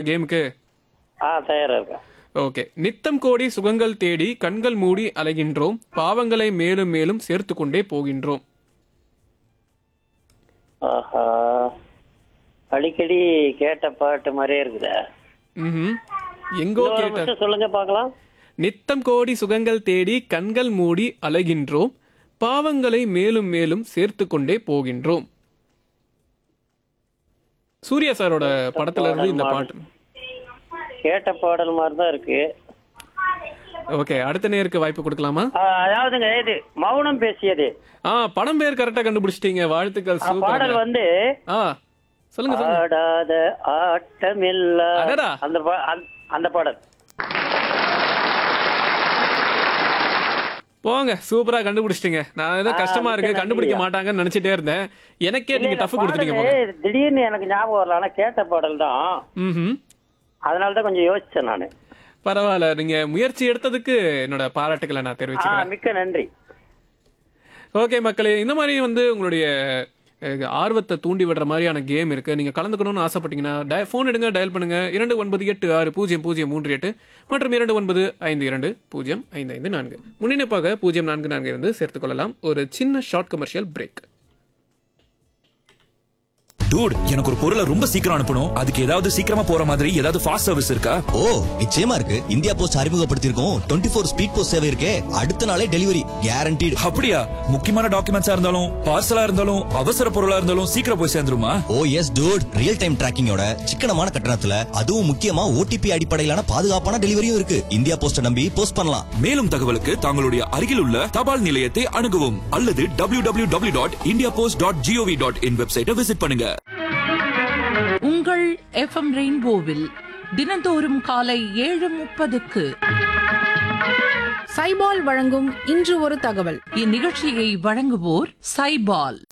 கேமுக்கு ஆ தயாரா இருக்கேன் ஓகே நித்தம் கோடி சுகங்கள் தேடி கண்கள் மூடி அலைகின்றோம் பாவங்களை மேலும் மேலும் சேர்த்து கொண்டே போகின்றோம் ஆஹா அடிக்கடி கேட்ட பாட்டு மாதிரியே இருக்குதா ம்ஹும். எங்கோ இன்னொரு கேட்ட நிமிஷம் சொல்லுங்க பார்க்கலாம் நித்தம் கோடி சுகங்கள் தேடி கண்கள் மூடி அலைகின்றோம் பாவங்களை மேலும் மேலும் சேர்த்து கொண்டே போகின்றோம் சூர்யா சாரோட படத்துல இருந்து இந்த பாட்டு கேட்ட பாடல் மாதிரி தான் இருக்கு ஓகே அடுத்த நேருக்கு வாய்ப்பு கொடுக்கலாமா ஆ, அதாவதுங்க இது மௌனம் பேசியது ஆ படம் பேர் கரெக்டா கண்டுபிடிச்சிட்டீங்க வாழ்த்துக்கள் ஆ, பாடல் சூப்பர் வந்து ஆ சொல்லுங்க சொல்லுங்க ஆடாத ஆட்டமில்ல அடடா. அந்த பா- அந்த- அந்த பாடல் போங்க சூப்பரா கண்டுபிடிச்சிட்டீங்க நான் ஏதோ கஷ்டமா இருக்கு மிக்க கண்டுபிடிக்க நன்றியா. மாட்டாங்கன்னு நினைச்சிட்டே இருந்தேன் எனக்கே நீங்க டஃப் கொடுத்துட்டீங்க போங்க பாடலு திடீர்னு எனக்கு ஞாபகம் வரல ஆனா கேட்ட பாடல் தான் ம் அதனால தான் கொஞ்சம் யோசிச்சேன் நானு பரவாயில்ல நீங்க முயற்சி எடுத்ததுக்கு என்னோட பாராட்டுக்களை நான் ஆ தெரிவிச்சுக்கிறேன் மிக்க நன்றி ஓகே மக்களே இந்த மாதிரி வந்து உங்களுடைய அஹ், ஆர்வத்தை தூண்டி விடுற மாதிரியான கேம் இருக்கு நீங்க கலந்துக்கணும்னு ஆசைப்பட்டீங்கன்னா டய ஃபோன் எடுங்க டயல் பண்ணுங்க இரண்டு ஒன்பது எட்டு ஆறு பூஜ்ஜியம் பூஜ்ஜியம் மூன்று எட்டு மற்றும் இரண்டு ஒன்பது ஐந்து இரண்டு பூஜ்ஜியம் ஐந்து ஐந்து நான்கு முன்னிணைப்பாக பூஜ்ஜியம் நான்கு நான்கு இருந்து சேர்த்துக் கொள்ளலாம் ஒரு சின்ன ஷார்ட் கமர்ஷியல் பிரேக் டூட் எனக்கு ஒரு பொருளை ரொம்ப சீக்கிரம் அனுப்பணும் அதுக்கு ஏதாவது சீக்கிரமா போற மாதிரி ஏதாவது ஃபாஸ்ட் சர்வீஸ் இருக்கா ஓ நிச்சயமா இருக்கு இந்தியா போஸ்ட் அறிமுகப்படுத்தியிருக்கோம் டுவெண்ட்டி ஃபோர் ஸ்பீட் போஸ்ட் சேவை இருக்கே அடுத்த நாளே டெலிவரி கேரண்டீடு அப்படியா முக்கியமான டாக்குமெண்ட்ஸா இருந்தாலும் பார்சலா இருந்தாலும் அவசர பொருளா இருந்தாலும் சீக்கிரம் போய் சேர்ந்துருமா oh yes dude real time டிராக்கிங்கோட சிக்கனமான கட்டணத்துல அதுவும் முக்கியமா ஓடிபி அடிப்படையிலான பாதுகாப்பான டெலிவரியும் இருக்கு இந்தியா போஸ்ட நம்பி போஸ்ட் பண்ணலாம் மேலும் தகவலுக்கு தங்களுடைய அருகில் உள்ள தபால் நிலையத்தை அணுகவும் அல்லது W W W dot India post dot G O V dot in வெப்சைட்டை விசிட் பண்ணுங்க உங்கள் எஃப்எம் ரெயின்போவில் தினந்தோறும் காலை ஏழு முப்பதுக்கு சைபால் வழங்கும் இன்று ஒரு தகவல் இந்நிகழ்ச்சியை வழங்குவோர் சைபால்